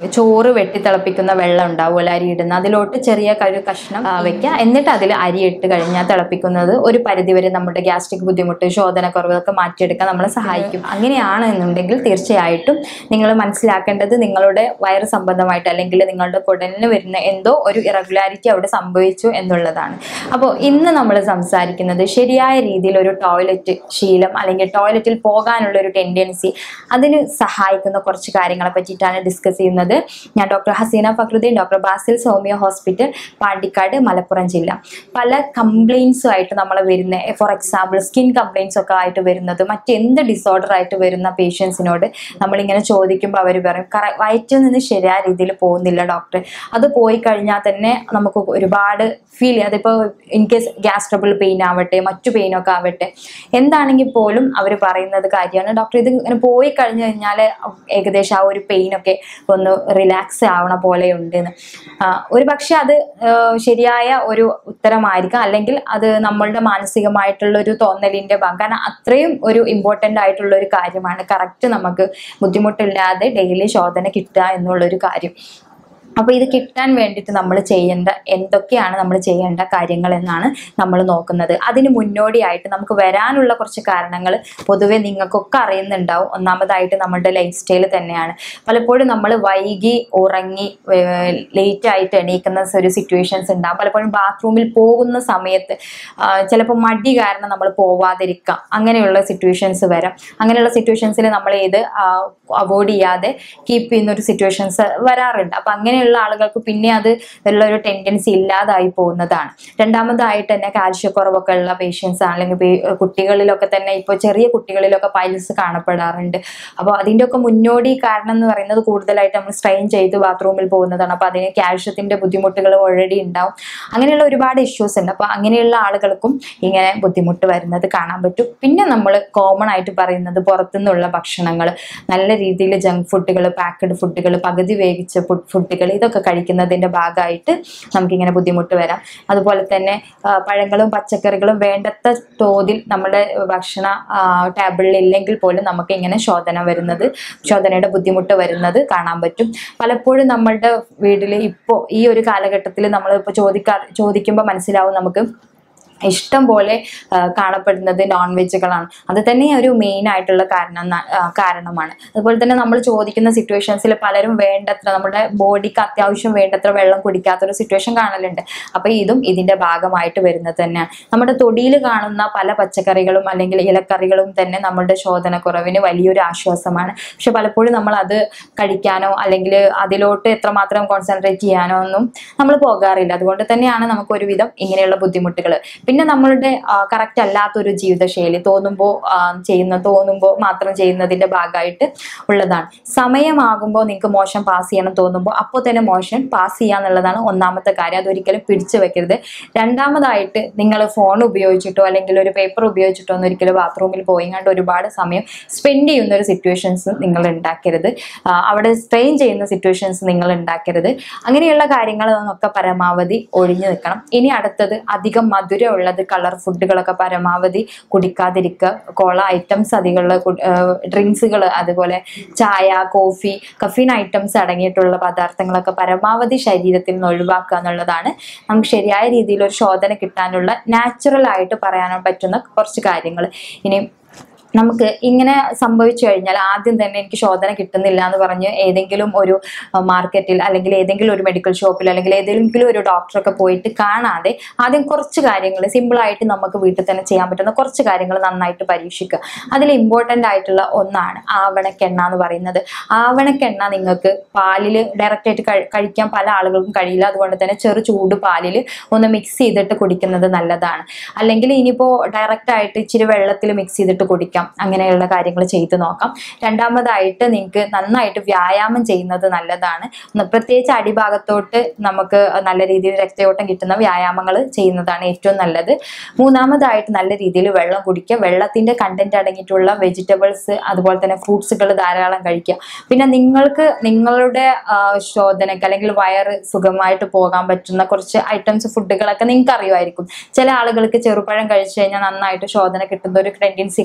ചോറ് വെട്ടി തിളപ്പിക്കുന്ന വെള്ളം ഉണ്ടാവുമല്ലോ അരി ഇടുന്ന അതിലോട്ട് ചെറിയ ഒരു കഷ്ണം ആ, വെക്കുക എന്നിട്ട് അതിൽ അരി ഇട്ട് കഴിഞ്ഞാൽ തിളപ്പിക്കുന്നത് ഒരു പരിധിവരെ നമ്മുടെ ഗ്യാസ്ട്രിക് ബുദ്ധിമുട്ട് ശോധനക്കുറവൊക്കെ മാറ്റിയെടുക്കാൻ നമ്മളെ സഹായിക്കും അങ്ങനെയാണ് എന്നുണ്ടെങ്കിൽ തീർച്ചയായിട്ടും നിങ്ങൾ മനസ്സിലാക്കേണ്ടത് നിങ്ങളുടെ വയറ് സംബന്ധമായിട്ട് അല്ലെങ്കിൽ നിങ്ങളുടെ കുടലിന് വരുന്ന എന്തോ ഒരു ഇറഗുലാരിറ്റി അവിടെ സംഭവിച്ചു എന്നുള്ളതാണ് അപ്പോൾ ഇന്ന് നമ്മൾ സംസാരിക്കുന്നത് ശരിയായ രീതിയിൽ ഒരു ടോയ്ലറ്റ് ശീലം അല്ലെങ്കിൽ ടോയ്ലറ്റിൽ പോകാനുള്ള ഒരു ടെൻഡൻസി അതിന് സഹായിക്കുന്ന കുറച്ച് കാര്യങ്ങളെ പറ്റിയിട്ടാണ് ഡിസ്കസ് ചെയ്യുന്നത് ഞാൻ doctor Haseena Fakruddin doctor Basil Soumya hospital Pandikkad Malappuram ജില്ല പല കംപ്ലയിൻസും ആയിട്ട് നമ്മൾ വരുന്ന ഫോർ എക്സാമ്പിൾ സ്കിൻ കംപ്ലയിൻസ് ഒക്കെ ആയിട്ട് വരുന്നത് മറ്റെന്ത് ഡിസോർഡർ ആയിട്ട് വരുന്ന പേഷ്യൻസിനോട് നമ്മളിങ്ങനെ ചോദിക്കുമ്പോൾ അവർ പറയും "കറ- വയറ്റിൽ നിന്ന് ശരിയായ രീതിയിൽ പോകുന്നില്ല ഡോക്ടർ അത് പോയി കഴിഞ്ഞാൽ തന്നെ നമുക്ക് ഒരുപാട് ഫീൽ ചെയ്യും അതിപ്പോൾ ഇൻ കേസ് ഗ്യാസ്ട്രബിൾ പെയിൻ ആവട്ടെ മറ്റു പെയിനൊക്കെ ആവട്ടെ എന്താണെങ്കിൽ പോലും അവർ പറയുന്നത് കാര്യമാണ് ഡോക്ടർ ഇത് ഇങ്ങനെ പോയി കഴിഞ്ഞു കഴിഞ്ഞാൽ ഏകദേശം ആ ഒരു പെയിനൊക്കെ ഒന്ന് റിലാക്സ് ആവണ പോലെ ഉണ്ടെന്ന് ഒരു പക്ഷെ അത് ആ, ശരിയായ ഒരു ഉത്തരമായിരിക്കാം അല്ലെങ്കിൽ അത് നമ്മളുടെ മാനസികമായിട്ടുള്ള ഒരു തോന്നലിന്റെ ഭാഗം കാരണം അത്രയും ഒരു ഇമ്പോർട്ടൻ്റ് ആയിട്ടുള്ള ഒരു കാര്യമാണ് കറക്റ്റ് നമുക്ക് ബുദ്ധിമുട്ടില്ലാതെ ഡെയിലി ശോധന കിട്ടുക എന്നുള്ളൊരു കാര്യം അപ്പോൾ ഇത് കിട്ടാൻ വേണ്ടിയിട്ട് നമ്മൾ ചെയ്യേണ്ട എന്തൊക്കെയാണ് നമ്മൾ ചെയ്യേണ്ട കാര്യങ്ങൾ എന്നാണ് നമ്മൾ നോക്കുന്നത് അതിന് മുന്നോടിയായിട്ട് നമുക്ക് വരാനുള്ള കുറച്ച് കാരണങ്ങൾ പൊതുവെ നിങ്ങൾക്കൊക്കെ അറിയുന്നുണ്ടാവും ഒന്നാമതായിട്ട് നമ്മളുടെ ലൈഫ് സ്റ്റൈൽ തന്നെയാണ് പലപ്പോഴും നമ്മൾ വൈകി ഉറങ്ങി ലേറ്റ് ആയിട്ട് എണീക്കുന്ന ഒരു സിറ്റുവേഷൻസ് ഉണ്ടാകും പലപ്പോഴും ബാത്റൂമിൽ പോകുന്ന സമയത്ത് ചിലപ്പോൾ മടി കാരണം നമ്മൾ പോവാതിരിക്കാം അങ്ങനെയുള്ള സിറ്റുവേഷൻസ് വരാം അങ്ങനെയുള്ള സിറ്റുവേഷൻസിൽ നമ്മൾ ഏത് അവോയ്ഡ് ചെയ്യാതെ കീപ്പ് ചെയ്യുന്ന ഒരു സിറ്റുവേഷൻസ് വരാറുണ്ട് അപ്പം അങ്ങനെയുള്ള ആളുകൾക്ക് പിന്നെ അത് ഉള്ള ഒരു ടെൻഡൻസി ഇല്ലാതായി പോകുന്നതാണ് രണ്ടാമതായിട്ട് തന്നെ കാൽഷ്യക്കുറവൊക്കെ ഉള്ള പേഷ്യൻസ് അല്ലെങ്കിൽ പേ- കുട്ടികളിലൊക്കെ തന്നെ ഇപ്പോൾ ചെറിയ കുട്ടികളിലൊക്കെ പൈൽസ് കാണപ്പെടാറുണ്ട് അപ്പോൾ അതിൻ്റെയൊക്കെ മുന്നോടി കാരണം എന്ന് പറയുന്നത് കൂടുതലായിട്ട് നമ്മൾ സ്ട്രെയിൻ ചെയ്ത് ബാത്റൂമിൽ പോകുന്നതാണ് അപ്പോൾ അതിന് കാൽഷ്യത്തിൻ്റെ ബുദ്ധിമുട്ടുകൾ ഓൾറെഡി ഉണ്ടാവും അങ്ങനെയുള്ള ഒരുപാട് ഇഷ്യൂസ് ഉണ്ട് അപ്പോൾ അങ്ങനെയുള്ള ആളുകൾക്കും ഇങ്ങനെ ബുദ്ധിമുട്ട് വരുന്നത് കാണാൻ പറ്റും പിന്നെ നമ്മൾ കോമൺ ആയിട്ട് പറയുന്നത് പുറത്തുനിന്നുള്ള ഭക്ഷണങ്ങൾ നല്ല രീതിയിൽ ജങ്ക് ഫുഡുകൾ പാക്കഡ് ഫുഡുകൾ പകുതി വേവിച്ച ഫുഡുകൾ ഇതൊക്കെ കഴിക്കുന്നതിൻ്റെ ഭാഗമായിട്ട് നമുക്കിങ്ങനെ ബുദ്ധിമുട്ട് വരാം അതുപോലെ തന്നെ ആ, പഴങ്ങളും പച്ചക്കറികളും വേണ്ടത്ര തോതിൽ നമ്മുടെ ഭക്ഷണ ടേബിളിൽ ഇല്ലെങ്കിൽ പോലും നമുക്ക് ഇങ്ങനെ ശോധന വരുന്നത് ശോധനയുടെ ബുദ്ധിമുട്ട് വരുന്നത് കാണാൻ പറ്റും പലപ്പോഴും നമ്മളുടെ വീട്ടിൽ ഇപ്പോൾ ഈ ഒരു കാലഘട്ടത്തിൽ നമ്മൾ ഇപ്പോൾ ചോദിക്കാ ചോദിക്കുമ്പോൾ മനസ്സിലാവും നമുക്ക് ഇഷ്ടം പോലെ ആ, കാണപ്പെടുന്നത് നോൺ വെജുകളാണ് അത് തന്നെ ഒരു മെയിൻ ആയിട്ടുള്ള കാരണം ന- ആ, കാരണമാണ് അതുപോലെ തന്നെ നമ്മൾ ചോദിക്കുന്ന സിറ്റുവേഷൻസിൽ പലരും വേണ്ടത്ര നമ്മുടെ ബോഡിക്ക് അത്യാവശ്യം വേണ്ടത്ര വെള്ളം കുടിക്കാത്തൊരു സിറ്റുവേഷൻ കാണലുണ്ട് അപ്പോൾ ഇതും ഇതിന്റെ ഭാഗമായിട്ട് വരുന്നത് തന്നെയാണ് നമ്മുടെ തൊടിയിൽ കാണുന്ന പല പച്ചക്കറികളും അല്ലെങ്കിൽ ഇലക്കറികളും തന്നെ നമ്മുടെ ശോധനക്കുറവിന് വലിയൊരു ആശ്വാസമാണ് പക്ഷെ പലപ്പോഴും നമ്മൾ അത് കഴിക്കാനോ അല്ലെങ്കിൽ അതിലോട്ട് എത്രമാത്രം കോൺസെൻട്രേറ്റ് ചെയ്യാനോ ഒന്നും നമ്മൾ പോകാറില്ല അതുകൊണ്ട് തന്നെയാണ് നമുക്ക് ഒരുവിധം ഇങ്ങനെയുള്ള ബുദ്ധിമുട്ടുകൾ പിന്നെ നമ്മളുടെ കറക്റ്റ് അല്ലാത്തൊരു ജീവിതശൈലി തോന്നുമ്പോൾ ചെയ്യുന്ന തോന്നുമ്പോൾ മാത്രം ചെയ്യുന്നതിന്റെ ഭാഗമായിട്ട് ഉള്ളതാണ് സമയമാകുമ്പോൾ നിങ്ങൾക്ക് മോശം പാസ് ചെയ്യണം തോന്നുമ്പോൾ അപ്പോൾ തന്നെ മോശം പാസ് ചെയ്യുക എന്നുള്ളതാണ് ഒന്നാമത്തെ കാര്യം അതൊരിക്കലും പിടിച്ചു വെക്കരുത് രണ്ടാമതായിട്ട് നിങ്ങൾ ഫോൺ ഉപയോഗിച്ചിട്ടോ അല്ലെങ്കിൽ ഒരു പേപ്പർ ഉപയോഗിച്ചിട്ടോ ഒന്നും ഒരിക്കലും ബാത്റൂമിൽ പോയി കണ്ട് ഒരുപാട് സമയം സ്പെൻഡ് ചെയ്യുന്ന ഒരു സിറ്റുവേഷൻസ് നിങ്ങൾ ഉണ്ടാക്കരുത് ആ, അവിടെ സ്ട്രെയിൻ ചെയ്യുന്ന സിറ്റുവേഷൻസ് നിങ്ങൾ ഉണ്ടാക്കരുത് അങ്ങനെയുള്ള കാര്യങ്ങൾ ഒക്കെ പരമാവധി ഒഴിഞ്ഞു നിൽക്കണം ഇനി അടുത്തത് അധികം മധുരമുള്ളത് കളർ ഫുഡുകളൊക്കെ പരമാവധി കുടിക്കാതിരിക്കുക കോള ഐറ്റംസ് അധികമുള്ള ഡ്രിങ്ക്സുകൾ അതുപോലെ ചായ കോഫി കഫീൻ ഐറ്റംസ് അടങ്ങിയിട്ടുള്ള പദാർത്ഥങ്ങളൊക്കെ പരമാവധി ശരീരത്തിൽ നിന്ന് ഒഴിവാക്കുക എന്നുള്ളതാണ് നമുക്ക് ശരിയായ രീതിയിൽ ഒരു ശോധന കിട്ടാനുള്ള നാച്ചുറൽ ആയിട്ട് പറയാൻ പറ്റുന്ന കുറച്ച് കാര്യങ്ങൾ ഇനി നമുക്ക് ഇങ്ങനെ സംഭവിച്ചു കഴിഞ്ഞാൽ ആദ്യം തന്നെ എനിക്ക് ശോധന കിട്ടുന്നില്ല എന്ന് പറഞ്ഞ് ഏതെങ്കിലും ഒരു മാർക്കറ്റിൽ അല്ലെങ്കിൽ ഏതെങ്കിലും ഒരു മെഡിക്കൽ ഷോപ്പിൽ അല്ലെങ്കിൽ ഏതെങ്കിലും ഒരു ഡോക്ടറൊക്കെ പോയിട്ട് കാണാതെ ആദ്യം കുറച്ച് കാര്യങ്ങൾ സിമ്പിളായിട്ട് നമുക്ക് വീട്ടിൽ തന്നെ ചെയ്യാൻ പറ്റുന്ന കുറച്ച് കാര്യങ്ങൾ നന്നായിട്ട് പരീക്ഷിക്കുക അതിൽ ഇമ്പോർട്ടൻ്റ് ആയിട്ടുള്ള ഒന്നാണ് ആവണക്കെണ്ണ എന്ന് പറയുന്നത് ആവണക്കെണ്ണ നിങ്ങൾക്ക് പാലിൽ ഡയറക്റ്റ് ആയിട്ട് കഴി- കഴിക്കാൻ പല ആളുകൾക്കും കഴിയില്ല അതുകൊണ്ട് തന്നെ ചെറു ചൂട് പാലിൽ ഒന്ന് മിക്സ് ചെയ്തിട്ട് കുടിക്കുന്നത് നല്ലതാണ് അല്ലെങ്കിൽ ഇനിയിപ്പോൾ ഡയറക്റ്റ് ആയിട്ട് ഇച്ചിരി വെള്ളത്തിൽ മിക്സ് ചെയ്തിട്ട് കുടിക്കാം അങ്ങനെയുള്ള കാര്യങ്ങൾ ചെയ്ത് നോക്കാം രണ്ടാമതായിട്ട് നിങ്ങൾക്ക് നന്നായിട്ട് വ്യായാമം ചെയ്യുന്നത് നല്ലതാണ് ന- പ്രത്യേകിച്ച് അടിഭാഗത്തോട്ട് നമുക്ക് നല്ല രീതിയിൽ രക്തയോട്ടം കിട്ടുന്ന വ്യായാമങ്ങൾ ചെയ്യുന്നതാണ് ഏറ്റവും നല്ലത് മൂന്നാമതായിട്ട് നല്ല രീതിയിൽ വെള്ളം കുടിക്കുക വെള്ളത്തിന്റെ കണ്ടന്റ് അടങ്ങിയിട്ടുള്ള വെജിറ്റബിൾസ് അതുപോലെ തന്നെ ഫ്രൂട്ട്സുകൾ ധാരാളം കഴിക്കുക പിന്നെ നിങ്ങൾക്ക് നിങ്ങളുടെ ആ, ശോധനയ്ക്ക് അല്ലെങ്കിൽ വയറ് സുഖമായിട്ട് പോകാൻ പറ്റുന്ന കുറച്ച് ഐറ്റംസ് ഫുഡുകളൊക്കെ നിങ്ങൾക്ക് അറിയുമായിരിക്കും ചില ആളുകൾക്ക് ചെറുപഴം കഴിച്ചു കഴിഞ്ഞാൽ നന്നായിട്ട് ശോധന കിട്ടുന്ന ഒരു ടെൻഡൻസി കാണാം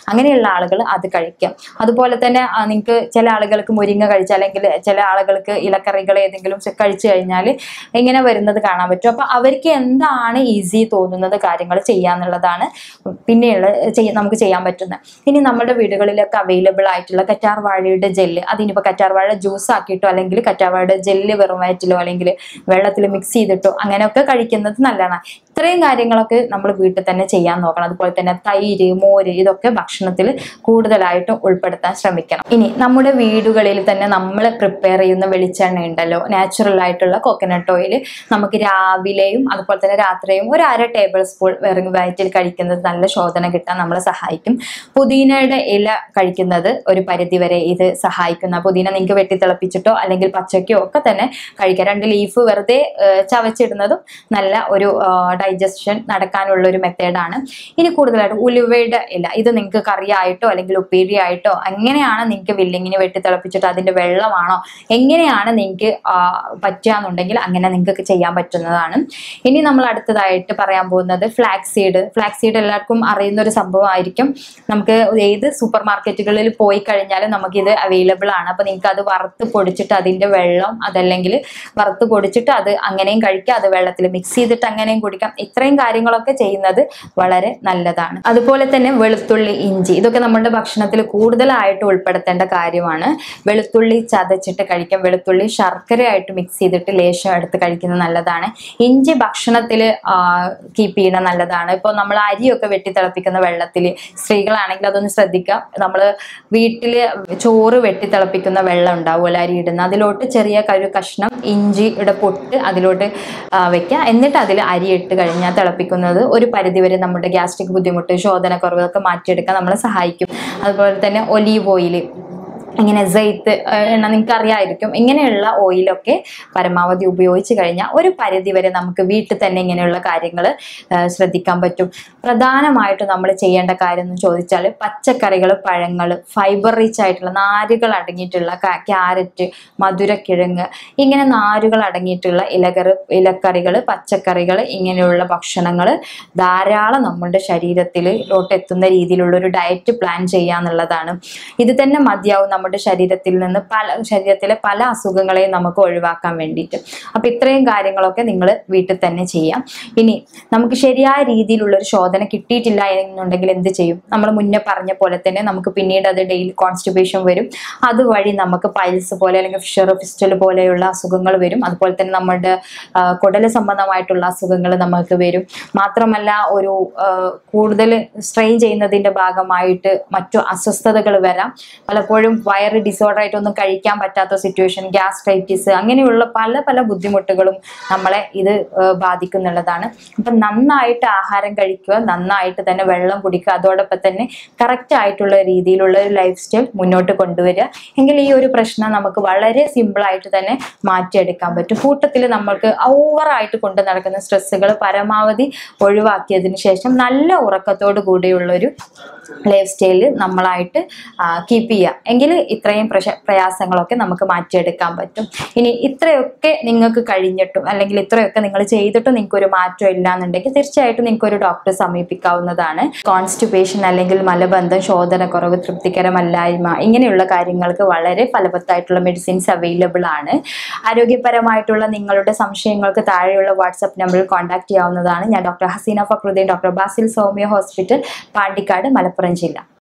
അങ്ങനെയുള്ള ആളുകൾ അത് കഴിക്കാം അതുപോലെ തന്നെ നിങ്ങൾക്ക് ചില ആളുകൾക്ക് മുരിങ്ങ കഴിച്ച അല്ലെങ്കിൽ ചില ആളുകൾക്ക് ഇലക്കറികൾ ഏതെങ്കിലും ചെ- കഴിച്ചു കഴിഞ്ഞാൽ ഇങ്ങനെ വരുന്നത് കാണാൻ പറ്റും അപ്പൊ അവർക്ക് എന്താണ് ഈസി തോന്നുന്നത് കാര്യങ്ങൾ ചെയ്യാന്നുള്ളതാണ് പിന്നെയുള്ള ചെയ്യ നമുക്ക് ചെയ്യാൻ പറ്റുന്നത് ഇനി നമ്മുടെ വീടുകളിലൊക്കെ അവൈലബിൾ ആയിട്ടുള്ള കറ്റാർ വാഴയുടെ ജെല്ല് അതിനിപ്പോൾ കറ്റാർ വാഴ ജ്യൂസ് ആക്കിയിട്ടോ അല്ലെങ്കിൽ കറ്റാർ വാഴയുടെ ജെല്ല് വെറും വയറ്റിലോ അല്ലെങ്കിൽ വെള്ളത്തിൽ മിക്സ് ചെയ്തിട്ടോ അങ്ങനെയൊക്കെ കഴിക്കുന്നത് നല്ലതാണ് ഇത്രയും കാര്യങ്ങളൊക്കെ നമ്മൾ വീട്ടിൽ തന്നെ ചെയ്യാൻ നോക്കണം അതുപോലെ തന്നെ തൈര് മോര് ഇതൊക്കെ ഭക്ഷണത്തിൽ കൂടുതലായിട്ടും ഉൾപ്പെടുത്താൻ ശ്രമിക്കണം ഇനി നമ്മുടെ വീടുകളിൽ തന്നെ നമ്മൾ പ്രിപ്പയർ ചെയ്യുന്ന വെളിച്ചെണ്ണ ഉണ്ടല്ലോ നാച്ചുറൽ ആയിട്ടുള്ള കോക്കനട്ട് ഓയിൽ നമുക്ക് രാവിലെയും അതുപോലെ തന്നെ രാത്രിയും ഒരു അര ടേബിൾ സ്പൂൺ വെറും വയറ്റിൽ കഴിക്കുന്നത് നല്ല ശോധന കിട്ടാൻ നമ്മളെ സഹായിക്കും പുതിനയുടെ ഇല കഴിക്കുന്നത് ഒരു പരിധി വരെ ഇത് സഹായിക്കുന്ന പുതിന നിങ്ങൾക്ക് വെട്ടിത്തിളപ്പിച്ചിട്ടോ അല്ലെങ്കിൽ പച്ചക്കോ ഒക്കെ തന്നെ കഴിക്കാം രണ്ട് ലീഫ് വെറുതെ ഏഹ്, ചവച്ചിടുന്നതും നല്ല ഒരു ഡൈജഷൻ നടക്കാനുള്ള ഒരു മെത്തേഡാണ് ഇനി കൂടുതലായിട്ട് ഉലുവയുടെ ഇല ഇത് നിങ്ങൾക്ക് കറിയായിട്ടോ അല്ലെങ്കിൽ ഉപ്പേരി ആയിട്ടോ എങ്ങനെയാണ് നിങ്ങൾക്ക് വില്ലിങ്ങിന് വെട്ടി തിളപ്പിച്ചിട്ട് അതിന്റെ വെള്ളമാണോ എങ്ങനെയാണ് നിങ്ങൾക്ക് പറ്റുകയെന്നുണ്ടെങ്കിൽ അങ്ങനെ നിങ്ങൾക്ക് ചെയ്യാൻ പറ്റുന്നതാണ് ഇനി നമ്മൾ അടുത്തതായിട്ട് പറയാൻ പോകുന്നത് ഫ്ലാക്സ് സീഡ് ഫ്ലാക്സ് സീഡ് എല്ലാവർക്കും അറിയുന്ന ഒരു സംഭവമായിരിക്കും നമുക്ക് ഏത് സൂപ്പർ മാർക്കറ്റുകളിൽ പോയി കഴിഞ്ഞാലും നമുക്കിത് അവൈലബിൾ ആണ് അപ്പൊ നിങ്ങൾക്ക് അത് വറുത്ത് പൊടിച്ചിട്ട് അതിന്റെ വെള്ളം അതല്ലെങ്കിൽ വറുത്ത് പൊടിച്ചിട്ട് അത് അങ്ങനെയും കഴിക്കാം അത് വെള്ളത്തിൽ മിക്സ് ചെയ്തിട്ട് അങ്ങനെയും കുടിക്കാം ഇത്രയും കാര്യങ്ങളൊക്കെ ചെയ്യുന്നത് വളരെ നല്ലതാണ് അതുപോലെ തന്നെ വെളുത്തുള്ളി ഇഞ്ചി ഇതൊക്കെ നമ്മുടെ ഭക്ഷണത്തിൽ കൂടുതലായിട്ട് ഉൾപ്പെടുത്തേണ്ട കാര്യമാണ് വെളുത്തുള്ളി ചതച്ചിട്ട് കഴിക്കാം വെളുത്തുള്ളി ശർക്കരയായിട്ട് മിക്സ് ചെയ്തിട്ട് ലേശം എടുത്ത് കഴിക്കുന്നത് നല്ലതാണ് ഇഞ്ചി ഭക്ഷണത്തിൽ കീപ്പ് ചെയ്യണത് നല്ലതാണ് ഇപ്പോൾ നമ്മൾ അരിയൊക്കെ വെട്ടി തിളപ്പിക്കുന്ന വെള്ളത്തിൽ സ്ത്രീകളാണെങ്കിൽ അതൊന്ന് ശ്രദ്ധിക്കാം നമ്മൾ വീട്ടിൽ ചോറ് വെട്ടി തിളപ്പിക്കുന്ന വെള്ളം ഉണ്ടാവുമല്ലോ അരി ഇടുന്ന അതിലോട്ട് ചെറിയ ഒരു കഷ്ണം ഇഞ്ചിയുടെ പൊട്ട് അതിലോട്ട് ആ, വെക്കുക എന്നിട്ട് അതിൽ അരി ഇട്ട് കഴിഞ്ഞാൽ തിളപ്പിക്കുന്നത് ഒരു പരിധിവരെ നമ്മുടെ ഗ്യാസ്ട്രിക് ബുദ്ധിമുട്ട് ശോധനക്കുറവ് ഒക്കെ മാറ്റിയെടുക്കാൻ നമ്മളെ സഹായിക്കും അതുപോലെ തന്നെ ഒലീവ് ഓയിൽ ഇങ്ങനെ ജെയ്ത്ത് എണ്ണ നിങ്ങൾക്ക് അറിയാമായിരിക്കും ഇങ്ങനെയുള്ള ഓയിലൊക്കെ പരമാവധി ഉപയോഗിച്ച് കഴിഞ്ഞാൽ ഒരു പരിധി വരെ നമുക്ക് വീട്ടിൽ തന്നെ ഇങ്ങനെയുള്ള കാര്യങ്ങൾ ശ്രദ്ധിക്കാൻ പറ്റും പ്രധാനമായിട്ടും നമ്മൾ ചെയ്യേണ്ട കാര്യം എന്ന് ചോദിച്ചാൽ പച്ചക്കറികൾ പഴങ്ങൾ ഫൈബർ റിച്ച് ആയിട്ടുള്ള നാരുകൾ അടങ്ങിയിട്ടുള്ള ക്യാരറ്റ് മധുരക്കിഴങ്ങ് ഇങ്ങനെ നാരുകൾ അടങ്ങിയിട്ടുള്ള ഇലകറി ഇലക്കറികൾ പച്ചക്കറികൾ ഇങ്ങനെയുള്ള ഭക്ഷണങ്ങൾ ധാരാളം നമ്മുടെ ശരീരത്തിലോട്ട് എത്തുന്ന രീതിയിലുള്ള ഒരു ഡയറ്റ് പ്ലാൻ ചെയ്യുക എന്നുള്ളതാണ് ഇത് തന്നെ മതിയാവും നമ്മുടെ ശരീരത്തിൽ നിന്ന് പല ശരീരത്തിലെ പല അസുഖങ്ങളെയും നമുക്ക് ഒഴിവാക്കാൻ വേണ്ടിയിട്ട് അപ്പൊ ഇത്രയും കാര്യങ്ങളൊക്കെ നിങ്ങൾ വീട്ടിൽ തന്നെ ചെയ്യാം ഇനി നമുക്ക് ശരിയായ രീതിയിലുള്ള ഒരു ശോധന കിട്ടിയിട്ടില്ല എന്നുണ്ടെങ്കിൽ എന്ത് ചെയ്യും നമ്മൾ മുന്നേ പറഞ്ഞ പോലെ തന്നെ നമുക്ക് പിന്നീട് അത് ഡെയിലി കോൺസ്റ്റിപ്പേഷൻ വരും അതുവഴി നമുക്ക് പൈൽസ് പോലെ അല്ലെങ്കിൽ ഫിഷർ ഫിസ്റ്റൽ പോലെയുള്ള അസുഖങ്ങൾ വരും അതുപോലെ തന്നെ നമ്മുടെ ആ, കുടല് സംബന്ധമായിട്ടുള്ള അസുഖങ്ങൾ നമുക്ക് വരും മാത്രമല്ല ഒരു ആ, കൂടുതൽ സ്ട്രെയിൻ ചെയ്യുന്നതിന്റെ ഭാഗമായിട്ട് മറ്റു അസ്വസ്ഥതകൾ വരാം പലപ്പോഴും വയറ് ഡിസോർഡർ ആയിട്ടൊന്നും കഴിക്കാൻ പറ്റാത്ത സിറ്റുവേഷൻ ഗ്യാസ്ട്രൈറ്റിസ് അങ്ങനെയുള്ള പല പല ബുദ്ധിമുട്ടുകളും നമ്മളെ ഇത് ആ, ബാധിക്കുന്നുള്ളതാണ് അപ്പൊ നന്നായിട്ട് ആഹാരം കഴിക്കുക നന്നായിട്ട് തന്നെ വെള്ളം കുടിക്കുക അതോടൊപ്പം തന്നെ കറക്റ്റ് ആയിട്ടുള്ള രീതിയിലുള്ള ഒരു ലൈഫ് സ്റ്റൈൽ മുന്നോട്ട് കൊണ്ടുവരിക എങ്കിൽ ഈ ഒരു പ്രശ്നം നമുക്ക് വളരെ സിമ്പിൾ ആയിട്ട് തന്നെ മാറ്റിയെടുക്കാൻ പറ്റും കൂട്ടത്തിൽ നമ്മൾക്ക് ഓവറായിട്ട് കൊണ്ട് നടക്കുന്ന സ്ട്രെസ്സുകൾ പരമാവധി ഒഴിവാക്കിയതിന് ശേഷം നല്ല ഉറക്കത്തോട് കൂടിയുള്ള ഒരു ലൈഫ് സ്റ്റൈല് നമ്മളായിട്ട് കീപ്പ് ചെയ്യുക എങ്കിൽ ഇത്രയും പ്രശ പ്രയാസങ്ങളൊക്കെ നമുക്ക് മാറ്റിയെടുക്കാൻ പറ്റും ഇനി ഇത്രയൊക്കെ നിങ്ങൾക്ക് കഴിഞ്ഞിട്ടും അല്ലെങ്കിൽ ഇത്രയൊക്കെ നിങ്ങൾ ചെയ്തിട്ടും നിങ്ങൾക്ക് ഒരു മാറ്റം ഇല്ല എന്നുണ്ടെങ്കിൽ തീർച്ചയായിട്ടും നിങ്ങൾക്ക് ഒരു ഡോക്ടറെ സമീപിക്കാവുന്നതാണ് കോൺസ്റ്റിപ്പേഷൻ അല്ലെങ്കിൽ മലബന്ധം ശോധനക്കുറവ് തൃപ്തികരമല്ലായ്മ ഇങ്ങനെയുള്ള കാര്യങ്ങൾക്ക് വളരെ ഫലവത്തായിട്ടുള്ള മെഡിസിൻസ് അവൈലബിൾ ആണ് ആരോഗ്യപരമായിട്ടുള്ള നിങ്ങളുടെ സംശയങ്ങൾക്ക് താഴെയുള്ള വാട്സപ്പ് നമ്പറിൽ കോൺടാക്ട് ചെയ്യാവുന്നതാണ് ഞാൻ doctor Haseena Fakruddin doctor Basil Soumya hospital Pandikkad Malappuram ജില്ല